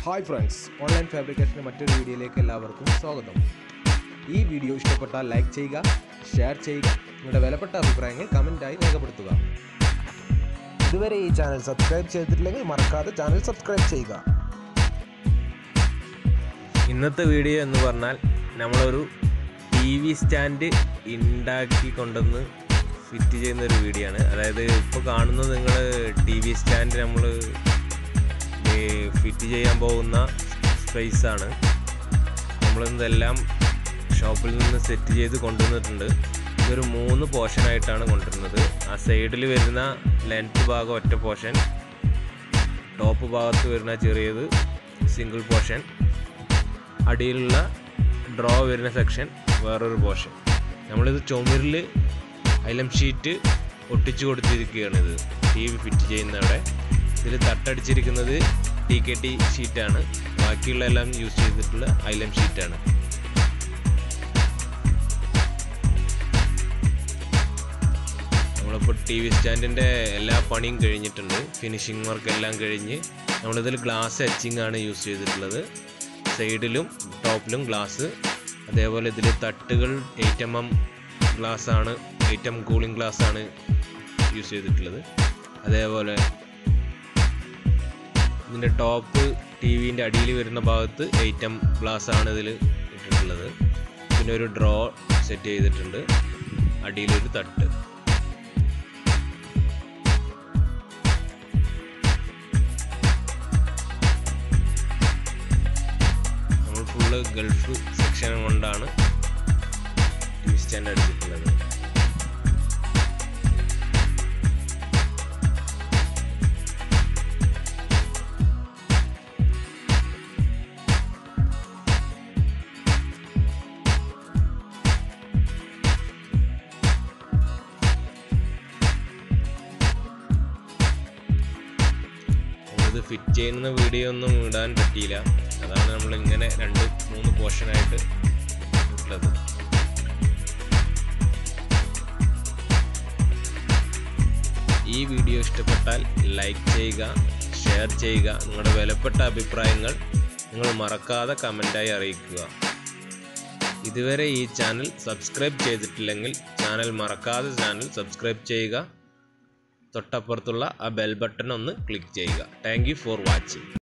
hi friends online ഫാബ്രിക്കേഷൻ്റെ മറ്റൊരു വീഡിയോയിലേക്ക് എല്ലാവർക്കും സ്വാഗതം ഈ വീഡിയോ ഇഷ്ടപ്പെട്ടാൽ ലൈക്ക് ചെയ്യുക ഷെയർ ചെയ്യുക നിങ്ങളുടെ വിലപ്പെട്ട അഭിപ്രായങ്ങൾ കമൻറ്റായി രേഖപ്പെടുത്തുക ഇതുവരെ ഈ ചാനൽ സബ്സ്ക്രൈബ് ചെയ്തിട്ടില്ലെങ്കിൽ മറക്കാതെ ചാനൽ സബ്സ്ക്രൈബ് ചെയ്യുക ഇന്നത്തെ വീഡിയോ എന്ന് പറഞ്ഞാൽ നമ്മളൊരു ടി വി സ്റ്റാൻഡ് ഉണ്ടാക്കി കൊണ്ടുവന്ന് ഫിറ്റ് ചെയ്യുന്ന ഒരു വീഡിയോ ആണ് അതായത് ഇപ്പോൾ കാണുന്നത് നിങ്ങൾ ടി വി സ്റ്റാൻഡ് നമ്മൾ ഫിറ്റ് ചെയ്യാൻ പോകുന്ന സ്പേസ് ആണ് നമ്മളിതെല്ലാം ഷോപ്പിൽ നിന്ന് സെറ്റ് ചെയ്ത് കൊണ്ടുവന്നിട്ടുണ്ട് ഇതൊരു മൂന്ന് പോർഷനായിട്ടാണ് കൊണ്ടുവരുന്നത് ആ സൈഡിൽ വരുന്ന ലെൻത്ത് ഭാഗം ഒറ്റ പോർഷൻ ടോപ്പ് ഭാഗത്ത് വരുന്ന ചെറിയത് സിംഗിൾ പോർഷൻ അടിയിലുള്ള ഡ്രോ വരുന്ന സെക്ഷൻ വേറൊരു പോർഷൻ നമ്മളിത് ചുമരിൽ ഐലം ഷീറ്റ് ഒട്ടിച്ചു കൊടുത്തിരിക്കുകയാണ് ഇത് ടി വി ഫിറ്റ് ചെയ്യുന്നവിടെ ഇതിൽ തട്ടടിച്ചിരിക്കുന്നത് ടി കെ ടി ഷീറ്റാണ് ബാക്കിയുള്ള എല്ലാം യൂസ് ചെയ്തിട്ടുള്ള ഐലം ഷീറ്റാണ് നമ്മളിപ്പോൾ ടി വി സ്റ്റാൻഡിൻ്റെ എല്ലാ പണിയും കഴിഞ്ഞിട്ടുണ്ട് ഫിനിഷിംഗ് വർക്ക് എല്ലാം കഴിഞ്ഞ് നമ്മളിതിൽ ഗ്ലാസ് എച്ചിങ് ആണ് യൂസ് ചെയ്തിട്ടുള്ളത് സൈഡിലും ടോപ്പിലും ഗ്ലാസ് അതേപോലെ ഇതിൽ തട്ടുകൾ എയ്റ്റ് എം എം ഗ്ലാസ് ആണ് എയ്റ്റ് എം കൂളിംഗ് ഗ്ലാസ് ആണ് യൂസ് ചെയ്തിട്ടുള്ളത് അതേപോലെ ഇതിൻ്റെ ടോപ്പ് ടി വിൻ്റെ അടിയിൽ വരുന്ന ഭാഗത്ത് എയ്റ്റ് എം ഗ്ലാസ് ആണ് ഇതിൽ ഇട്ടിട്ടുള്ളത് പിന്നെ ഒരു ഡ്രോ സെറ്റ് ചെയ്തിട്ടുണ്ട് അടിയിലൊരു തട്ട് നമ്മൾ ഫുള്ള് ഗൾഫ് സെക്ഷൻ കൊണ്ടാണ് ടി വി സ്റ്റാൻഡ് അടിച്ചിട്ടുള്ളത് ഇത് ഫിറ്റ് ചെയ്യുന്ന വീഡിയോ ഒന്നും ഇടാൻ പറ്റിയില്ല അതാണ് നമ്മൾ ഇങ്ങനെ രണ്ട് മൂന്ന് പോർഷനായിട്ട് ഇട്ടത് ഈ വീഡിയോ ഇഷ്ടപ്പെട്ടാൽ ലൈക്ക് ചെയ്യുക ഷെയർ ചെയ്യുക നിങ്ങളുടെ വിലപ്പെട്ട അഭിപ്രായങ്ങൾ നിങ്ങൾ മറക്കാതെ കമൻറ്റായി അറിയിക്കുക ഇതുവരെ ഈ ചാനൽ സബ്സ്ക്രൈബ് ചെയ്തിട്ടില്ലെങ്കിൽ ചാനൽ മറക്കാതെ ചാനൽ സബ്സ്ക്രൈബ് ചെയ്യുക തൊട്ടപ്പുറത്തുള്ള ആ ബെൽ ബട്ടൺ ഒന്ന് ക്ലിക്ക് ചെയ്യുക താങ്ക് ഫോർ വാച്ചിങ്